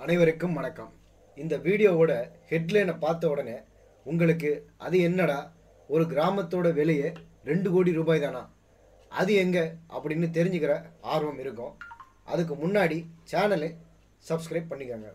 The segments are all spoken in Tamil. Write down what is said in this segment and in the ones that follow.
அனைவருக்கும் வணக்கம் இந்த வீடியோவோட ஹெட்லைனை பார்த்த உடனே உங்களுக்கு அது என்னடா ஒரு கிராமத்தோட விலையே ரெண்டு கோடி ரூபாய் தானா அது எங்க அப்படின்னு தெரிஞ்சுக்கிற ஆர்வம் இருக்கும் அதுக்கு முன்னாடி சேனலை சப்ஸ்கிரைப் பண்ணிக்கோங்க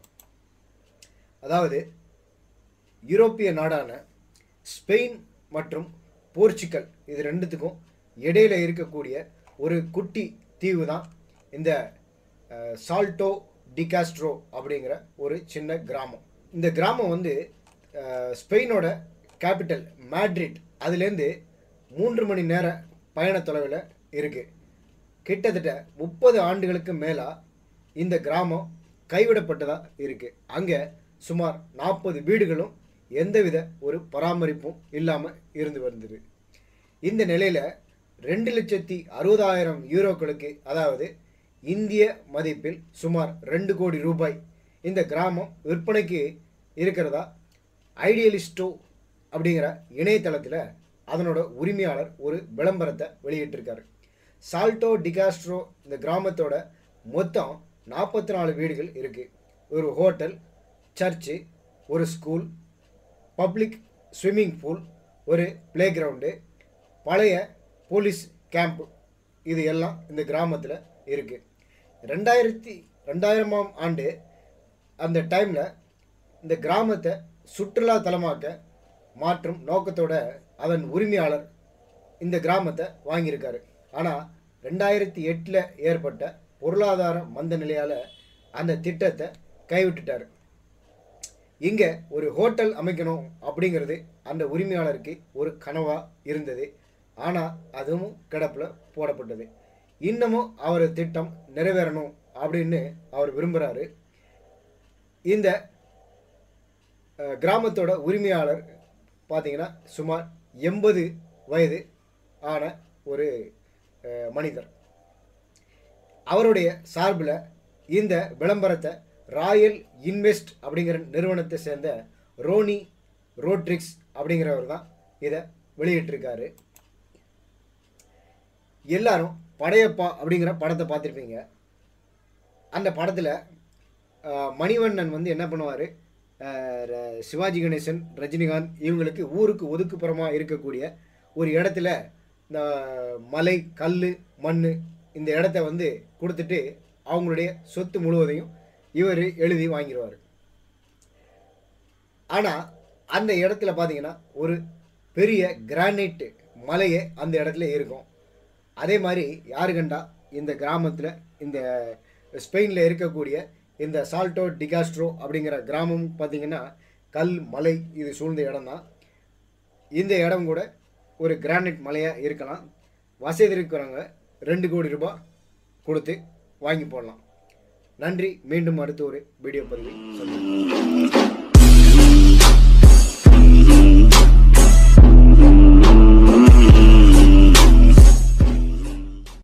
அதாவது யூரோப்பிய நாடான ஸ்பெயின் மற்றும் போர்ச்சுகல் இது ரெண்டுத்துக்கும் இடையில இருக்கக்கூடிய ஒரு குட்டி தீவு தான் இந்த அஹ், சால்டோ டிகாஸ்ட்ரோ அப்படிங்கிற ஒரு சின்ன கிராமம் இந்த கிராமம் வந்து அஹ், ஸ்பெயினோட கேபிட்டல் மேட்ரிட் அதுலேருந்து மூன்று மணி நேர பயண தொலைவில் இருக்குது கிட்டத்தட்ட முப்பது ஆண்டுகளுக்கு மேலா இந்த கிராமம் கைவிடப்பட்டதாக இருக்குது அங்கே சுமார் நாற்பது வீடுகளும் எந்தவித ஒரு பராமரிப்பும் இல்லாமல் இருந்து வந்தது இந்த நிலையில் ரெண்டு லட்சத்தி அறுபதாயிரம் யூரோக்களுக்கு அதாவது இந்திய மதிப்பில் சுமார் ரெண்டு கோடி ரூபாய் இந்த கிராமம் விற்பனைக்கு இருக்கிறதா ஐடியலிஸ்டோ அப்படிங்கிற இணையதளத்தில் அதனோட உரிமையாளர் ஒரு விளம்பரத்தை வெளியிட்டிருக்காரு சால்டோ டிகாஸ்ட்ரோ இந்த கிராமத்தோட மொத்தம் நாற்பத்தி நாலு வீடுகள் இருக்குது ஒரு ஹோட்டல் சர்ச்சு ஒரு ஸ்கூல் பப்ளிக் ஸ்விம்மிங் பூல் ஒரு ப்ளே கிரவுண்டு பழைய போலீஸ் கேம்ப் இது எல்லாம் இந்த கிராமத்தில் இருக்குது ரெண்டாயிரத்தி ரெண்டாயிரமாம் ஆண்டு அந்த டைமில் இந்த கிராமத்தை சுற்றுலா தலமாக்க மாற்றும் நோக்கத்தோட அதன் உரிமையாளர் இந்த கிராமத்தை வாங்கியிருக்காரு ஆனால் ரெண்டாயிரத்தி எட்டில் ஏற்பட்ட பொருளாதார மந்த நிலையால் அந்த திட்டத்தை கைவிட்டுட்டார் இங்கே ஒரு ஹோட்டல் அமைக்கணும் அப்படிங்கிறது அந்த உரிமையாளருக்கு ஒரு கனவாக இருந்தது ஆனால் அதுவும் கிடப்பில் போடப்பட்டது இன்னமும் அவர் திட்டம் நிறைவேறணும் அப்படின்னு அவர் விரும்புகிறாரு இந்த அஹ், கிராமத்தோட உரிமையாளர் பார்த்தீங்கன்னா சுமார் எண்பது வயது ஆன ஒரு அஹ், மனிதர் அவருடைய சார்பில் இந்த விளம்பரத்தை ராயல் இன்வெஸ்ட் அப்படிங்கிற நிறுவனத்தை சேர்ந்த ரோனி ரோட்ரிக்ஸ் அப்படிங்கிறவர் தான் இதை வெளியிட்டிருக்காரு எல்லாரும் படையப்பா அப்படிங்கிற படத்தை பார்த்துருப்பீங்க அந்த படத்தில் மணிவண்ணன் வந்து என்ன பண்ணுவார் சிவாஜி கணேசன் ரஜினிகாந்த் இவங்களுக்கு ஊருக்கு ஒதுக்குப்புறமாக இருக்கக்கூடிய ஒரு இடத்துல இந்த மலை கல் மண் இந்த இடத்த வந்து கொடுத்துட்டு அவங்களுடைய சொத்து முழுவதையும் இவர் எழுதி வாங்கிடுவார் ஆனால் அந்த இடத்துல பார்த்தீங்கன்னா ஒரு பெரிய கிரானைட் மலையே அந்த இடத்துல இருக்கும் அதே மாதிரி யாரு கண்டா இந்த கிராமத்தில் இந்த ஸ்பெயினில் இருக்கக்கூடிய இந்த சால்டோ டிகாஸ்ட்ரோ அப்படிங்கிற கிராமம் பார்த்தீங்கன்னா கல் மலை இது சூழ்ந்த இடம் தான் இந்த இடம் கூட ஒரு கிரானைட் மலையாக இருக்கலாம் வசதி இருக்கிறவங்க ரெண்டு கோடி ரூபாய் கொடுத்து வாங்கி போடலாம் நன்றி மீண்டும் அடுத்த ஒரு வீடியோ பதிவில் சந்திப்போம்